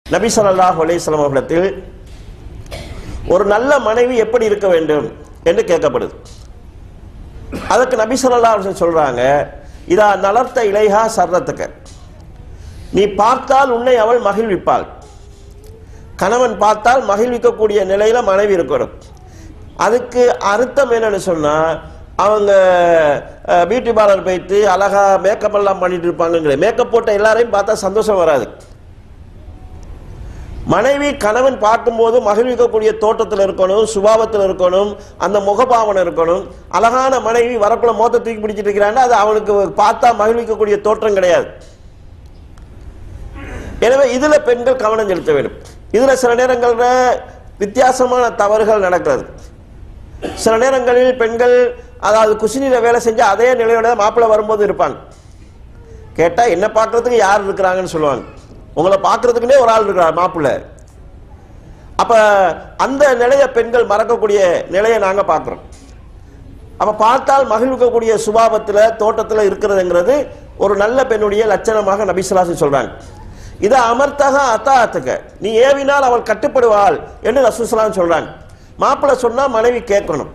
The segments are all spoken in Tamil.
நபி ஸல்லல்லாஹு அலைஹி வஸல்லம் அவர்களிடத்தில் ஒரு நல்ல மனைவி எப்படி இருக்க வேண்டும் என்று கேட்கப்படுது அதுக்கு நபி ஸல்லல்லாஹு அலைஹி வஸல்லம் சொல்றாங்க இதா நலர்த்த இலைஹா சர்ரத்துக்க நீ பார்த்தால் உன்னை அவள் மகிழ்விப்பாள் கணவன் பார்த்தால் மகிழ்விக்கக்கூடிய நிலையில மனைவி இருக்கணும் அதுக்கு அர்த்தம் என்னன்னு சொன்னா அவங்க பியூட்டி பார்லர் போயிட்டு அழகா மேக்கப் எல்லாம் பண்ணிட்டு இருப்பாங்க மேக்கப் போட்ட எல்லாரையும் பார்த்தா சந்தோஷம் வராது மனைவி கணவன் பார்க்கும்போது மகிழ்விக்கக்கூடிய தோட்டத்தில் இருக்கணும் சுபாவத்தில் இருக்கணும் அந்த முகபாவனை இருக்கணும் அழகான மனைவி வரக்குள்ள மோத்த தூக்கி பிடிச்சிட்டு இருக்கிறான்னா அது அவனுக்கு பார்த்தா மகிழ்விக்கக்கூடிய தோற்றம் கிடையாது எனவே இதுல பெண்கள் கவனம் செலுத்த வேண்டும் இதுல சில நேரங்கள்ல வித்தியாசமான தவறுகள் நடக்கிறது சில நேரங்களில் பெண்கள் அதாவது குசினில வேலை செஞ்சு அதே நிலையோட மாப்பிள்ளை வரும்போது இருப்பாங்க கேட்டா என்ன பார்க்கறதுக்கு யார் இருக்கிறாங்கன்னு சொல்லுவாங்க உங்களை பார்க்கறதுக்குன்னே ஒரு ஆள் இருக்கிறார் மாப்பிள்ளை அப்ப அந்த நிலையை பெண்கள் மறக்கக்கூடிய நிலையை நாங்க பார்க்கிறோம் அப்ப பார்த்தால் மகிழ்விக்கக்கூடிய சுபாவத்துல தோட்டத்துல இருக்கிறதுங்கிறது ஒரு நல்ல பெண்ணுடைய லட்சணமாக நபிசுலாசி சொல்றாங்க இதை அமர்த்தக அத்தாத்துக்க நீ ஏவினால் அவள் கட்டுப்படுவாள் என்று ரசூசலாம் சொல்றாங்க மாப்பிள்ளை சொன்னா மனைவி கேட்கணும்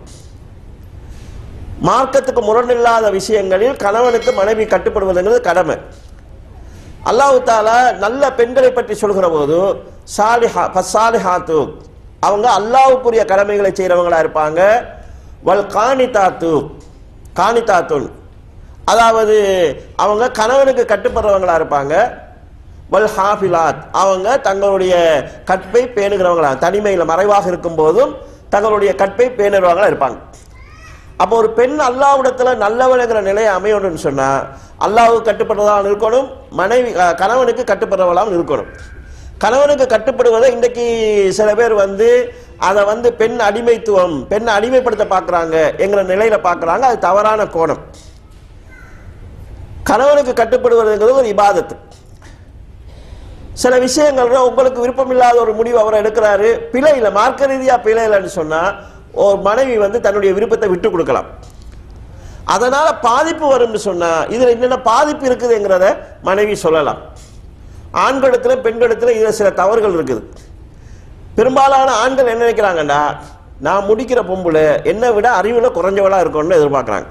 மார்க்கத்துக்கு முரணில்லாத விஷயங்களில் கணவனுக்கு மனைவி கட்டுப்படுவதுங்கிறது கடமை அல்லாஹு தாலா நல்ல பெண்களை பற்றி சொல்கிற போது சாலிஹா ஃபசாலிஹாத்து அவங்க அல்லாஹ்வுக்குரிய கடமைகளை செய்கிறவங்களா இருப்பாங்க வல் காணிதாத்து காணிதாத்துன் அதாவது அவங்க கணவனுக்கு கட்டுப்படுறவங்களா இருப்பாங்க வல் ஹாஃபிலாத் அவங்க தங்களுடைய கற்பை பேணுகிறவங்களா தனிமையில் மறைவாக இருக்கும் போதும் தங்களுடைய கற்பை பேணுறவங்களா இருப்பாங்க அப்போ ஒரு பெண் அல்லாவிடத்துல நல்லவளுங்கிற நிலையை அமையணும்னு சொன்னா அல்லாவுக்கு கட்டுப்படுறதாக இருக்கணும் மனைவி அஹ், கணவனுக்கு கட்டுப்படுறவளாகவும் இருக்கணும் கணவனுக்கு கட்டுப்படுவதை இன்றைக்கு சில பேர் வந்து அதை வந்து பெண் அடிமைத்துவம் பெண் அடிமைப்படுத்த பார்க்கறாங்க என்கிற நிலையில பார்க்கறாங்க அது தவறான கோணம் கணவனுக்கு கட்டுப்படுவதுங்கிறது ஒரு இபாதத்து சில விஷயங்கள்ல உங்களுக்கு விருப்பமில்லாத ஒரு முடிவு அவர் எடுக்கிறாரு பிழை இல்லை மார்க்க ரீதியா பிழை இல்லைன்னு சொன்னா ஒரு மனைவி வந்து தன்னுடைய விருப்பத்தை விட்டு கொடுக்கலாம் அதனால பாதிப்பு வரும்னு சொன்னா இதுல என்னென்ன பாதிப்பு இருக்குதுங்கிறத மனைவி சொல்லலாம் ஆண்களிடத்துல பெண்களிடத்துல இதுல சில தவறுகள் இருக்குது பெரும்பாலான ஆண்கள் என்ன நினைக்கிறாங்கன்னா நான் முடிக்கிற பொம்புல என்னை விட அறிவுல குறைஞ்சவளா இருக்கணும்னு எதிர்பார்க்கறாங்க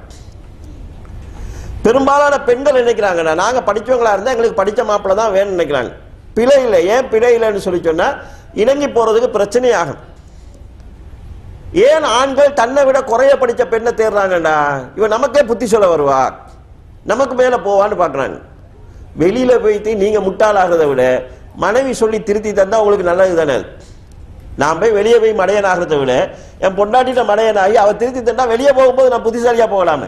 பெரும்பாலான பெண்கள் நினைக்கிறாங்கன்னா நாங்க படிச்சவங்களா இருந்தா எங்களுக்கு படிச்ச மாப்பிள்ள தான் வேணும்னு நினைக்கிறாங்க பிழை இல்லை ஏன் பிழை இல்லைன்னு சொல்லி சொன்னா இணங்கி போறதுக்கு பிரச்சனையாகும் ஏன் ஆண்கள் தன்னை விட குறைய படிச்ச பெண்ணை தேடுறாங்கடா இவன் நமக்கே புத்தி சொல்ல வருவா நமக்கு மேல போவான்னு பாக்குறாங்க வெளியில போயிட்டு நீங்க முட்டாளாகிறத விட மனைவி சொல்லி திருத்தி தந்தா உங்களுக்கு நல்லது தானே அது. நான் போய் வெளியே போய் மடையன் ஆகிறத விட என் பொண்டாட்டிட்ட மடையன் ஆகி அவ திருத்தி தந்தா வெளியே போகும்போது நான் புத்திசாலியா போகலாமே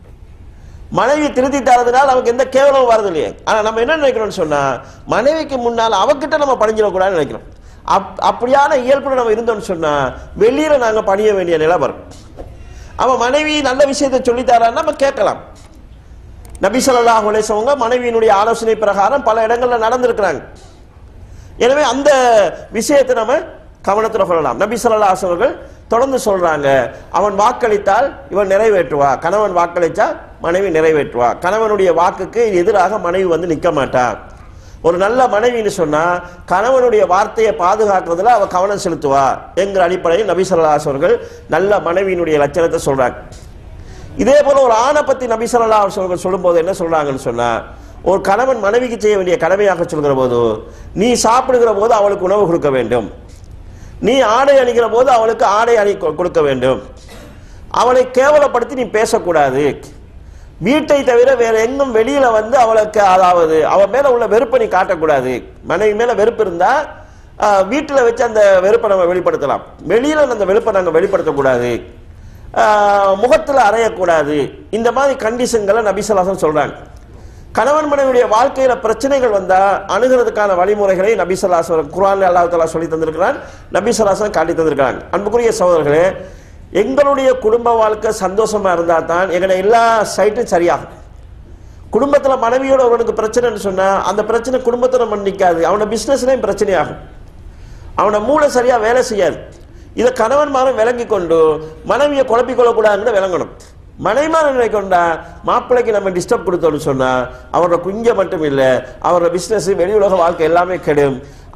மனைவி திருத்தி தரதுனால நமக்கு எந்த கேவலமும் வரது இல்லையே ஆனா நம்ம என்ன நினைக்கிறோம்னு சொன்னா மனைவிக்கு முன்னால் அவகிட்ட நம்ம பணிஞ்சிடக்கூடாதுன்னு நினைக்கிறோம் அப் அப்படியான இயல்புல நம்ம இருந்தோம்னு சொன்னா வெளியில நாங்க பணிய வேண்டிய நிலை வரும் அவன் மனைவி நல்ல விஷயத்தை சொல்லித்தாரான்னு நம்ம கேட்கலாம் நபி ஸல்லல்லாஹு அலைஹி வஸல்லம் மனைவியினுடைய ஆலோசனை பிரகாரம் பல இடங்கள்ல நடந்திருக்கிறாங்க எனவே அந்த விஷயத்தை நம்ம கவனத்தில் கொள்ளலாம் நபி ஸல்லல்லாஹு அலைஹி அவர்கள் தொடர்ந்து சொல்றாங்க அவன் வாக்களித்தால் இவன் நிறைவேற்றுவா கணவன் வாக்களித்தா மனைவி நிறைவேற்றுவா கணவனுடைய வாக்குக்கு எதிராக மனைவி வந்து நிற்க மாட்டா ஒரு நல்ல மனைவின்னு சொன்னா கணவனுடைய வார்த்தையை பாதுகாக்கிறதுல அவ கவனம் செலுத்துவா என்கிற அடிப்படையில் நபி ஸல்லல்லாஹு அலைஹி அவர்கள் நல்ல மனைவியினுடைய லட்சணத்தை சொல்றாங்க இதே போல ஒரு ஆணை பத்தி நபி ஸல்லல்லாஹு அலைஹி வஸல்லம் சொல்லும்போது என்ன சொல்றாங்கன்னு சொன்னா ஒரு கணவன் மனைவிக்கு செய்ய வேண்டிய கடமையாக சொல்கிற போது நீ சாப்பிடுகிற போது அவளுக்கு உணவு கொடுக்க வேண்டும் நீ ஆடை அணிகிற போது அவளுக்கு ஆடை அணி கொ- கொடுக்க வேண்டும் அவளை கேவலப்படுத்தி நீ பேசக்கூடாது வீட்டை தவிர வேற எங்கும் வெளியில வந்து அவளுக்கு அதாவது அவ மேல உள்ள வெறுப்பை நீ காட்டக்கூடாது மனைவி மேல வெறுப்பு இருந்தா ஆஹ், வீட்டுல வச்சு அந்த வெறுப்பை நம்ம வெளிப்படுத்தலாம் வெளியில அந்த வெறுப்பை நாங்க வெளிப்படுத்தக்கூடாது ஆஹ், முகத்துல அறையக்கூடாது இந்த மாதிரி கண்டிஷன்களை நபிசலாசன் சொல்றாங்க கணவன் மனைவியுடைய வாழ்க்கையில பிரச்சனைகள் வந்தா அணுகிறதுக்கான வழிமுறைகளை நபிசல்லாசன் குரான் அல்லாஹ் தலா சொல்லி தந்திருக்கிறான் நபிசல்லாசன் காட்டி தந்திருக்கிறாங்க அன்புக்குரிய சகோதரர்களே எங்களுடைய குடும்ப வாழ்க்கை சந்தோஷமா இருந்தா தான் எங்களுடைய எல்லா சைட்டும் சரியாகும் குடும்பத்துல மனைவியோட ஒருவனுக்கு பிரச்சனைன்னு சொன்னா அந்த பிரச்சனை குடும்பத்துல நம்ம நிக்காது அவன பிசினஸ்லயும் பிரச்சனையாகும் அவன மூளை சரியா வேலை செய்யாது இதை கணவன்மாரும் விளங்கி கொண்டு மனைவியை குழப்பிக் கொள்ளக்கூடாதுன்னு விளங்கணும் மனைவிமார் நினைக்கொண்டா மாப்பிள்ளைக்கு நம்ம டிஸ்டர்ப் கொடுத்தோம்னு சொன்னா அவரோட குஞ்ச மட்டும் இல்ல அவரோட பிசினஸ் வெளி உலக வாழ்க்கை எல்லாமே கெடும்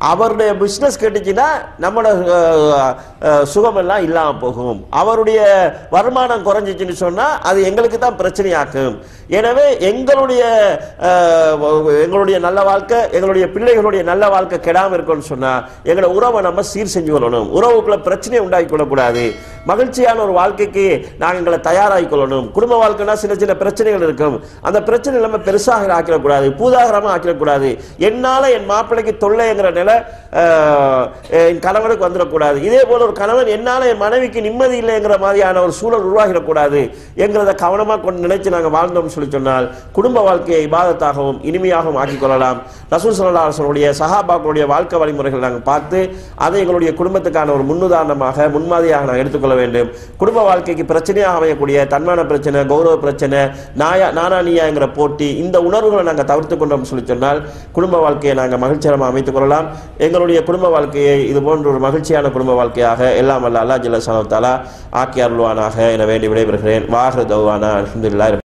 அவருடைய பிஸ்னஸ் கெட்டுச்சுன்னா நம்மளோட அஹ், அஹ், சுகமெல்லாம் இல்லாமல் போகும் அவருடைய வருமானம் குறைஞ்சிச்சுன்னு சொன்னா அது எங்களுக்கு தான் பிரச்சனையாக்கும் எனவே எங்களுடைய அஹ், எங்களுடைய நல்ல வாழ்க்கை எங்களுடைய பிள்ளைகளுடைய நல்ல வாழ்க்கை கெடாம இருக்கும்னு சொன்னா எங்களோட உறவை நம்ம சீர் செஞ்சு கொள்ளணும் உறவுக்குள்ள பிரச்சனையை உண்டாக்கி கொள்ளக்கூடாது மகிழ்ச்சியான ஒரு வாழ்க்கைக்கு நாங்கள் எங்களை தயாராகி கொள்ளணும் குடும்ப வாழ்க்கைனா சின்ன சின்ன பிரச்சனைகள் இருக்கும் அந்த பிரச்சனை நம்ம பெருசாக ஆக்கிடக்கூடாது பூதாகரமா ஆக்கிடக்கூடாது என்னால என் மாப்பிள்ளைக்கு தொல்லைங்கிற நிலை அஹ், என் கணவனுக்கு வந்துடக்கூடாது இதே போல ஒரு கணவன் என்னால என் மனைவிக்கு நிம்மதி இல்லைங்கிற மாதிரியான ஒரு சூழல் உருவாகிடக்கூடாது என்கிறத கவனமா கொண்டு நினைச்சு நாங்கள் வாழ்ந்தோம்னு சொல்லி சொன்னால் குடும்ப வாழ்க்கையை இபாதத்தாகவும் இனிமையாகவும் ஆக்கிக் கொள்ளலாம் ரசூல் சல்லா அலுவலுடைய சஹாபாக்களுடைய வாழ்க்கை வழிமுறைகள் நாங்கள் பார்த்து அதை எங்களுடைய குடும்பத்துக்கான ஒரு முன்னுதாரணமாக முன்மாதிரியாக நாங்கள் எடுத்துக்கொள்ள வேண்டும் குடும்ப வாழ்க்கைக்கு பிரச்சனையாக அமையக்கூடிய தன்மான பிரச்சனை கௌரவ பிரச்சனை நாயா நானா நீயாங்கிற போட்டி இந்த உணர்வுகளை நாங்கள் தவிர்த்து கொண்டோம் சொல்லி சொன்னால் குடும்ப வாழ்க்கையை நாங்கள் மகிழ்ச்சிகரமாக அமைத்துக் கொள்ளலாம் எங்களுடைய குடும்ப வாழ்க்கையை இது போன்ற ஒரு மகிழ்ச்சியான குடும்ப வாழ்க்கையாக எல்லாம் அல்ல அல்லா ஜில்ல சனத்தாலா ஆக்கி அருள்வானாக என வேண்டி விடைபெறுகிறேன் வாஹர் தௌவானா அலமதுல்லா